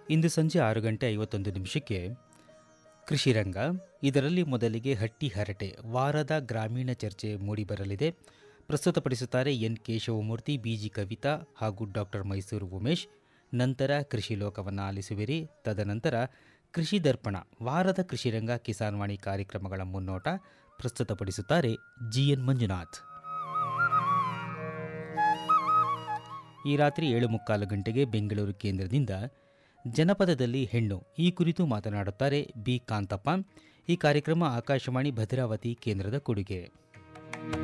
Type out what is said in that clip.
ಇಂದು ಸಂಜೆ ಆರು ಗಂಟೆ ಐವತ್ತೊಂದು ನಿಮಿಷಕ್ಕೆ ಕೃಷಿರಂಗ ಇದರಲ್ಲಿ ಮೊದಲಿಗೆ ಹಟ್ಟಿ ಹರಟೆ ವಾರದ ಗ್ರಾಮೀಣ ಚರ್ಚೆ ಮೂಡಿಬರಲಿದೆ ಪ್ರಸ್ತುತಪಡಿಸುತ್ತಾರೆ ಎನ್ ಕೇಶವಮೂರ್ತಿ ಬಿಜಿ ಕವಿತಾ ಹಾಗೂ ಡಾಕ್ಟರ್ ಮೈಸೂರು ಉಮೇಶ್ ನಂತರ ಕೃಷಿ ಲೋಕವನ್ನು ಆಲಿಸುವಿರಿ ತದನಂತರ ಕೃಷಿ ದರ್ಪಣ ವಾರದ ಕೃಷಿರಂಗ ಕಿಸಾನ್ವಾಣಿ ಕಾರ್ಯಕ್ರಮಗಳ ಮುನ್ನೋಟ ಪ್ರಸ್ತುತಪಡಿಸುತ್ತಾರೆ ಜಿಎನ್ ಮಂಜುನಾಥ್ ಈ ರಾತ್ರಿ ಏಳು ಮುಕ್ಕಾಲು ಗಂಟೆಗೆ ಬೆಂಗಳೂರು ಕೇಂದ್ರದಿಂದ ಜನಪದದಲ್ಲಿ ಹೆಣ್ಣು ಈ ಕುರಿತು ಮಾತನಾಡುತ್ತಾರೆ ಬಿ ಕಾಂತಪ್ಪ ಈ ಕಾರ್ಯಕ್ರಮ ಆಕಾಶವಾಣಿ ಭದ್ರಾವತಿ ಕೇಂದ್ರದ ಕೊಡುಗೆ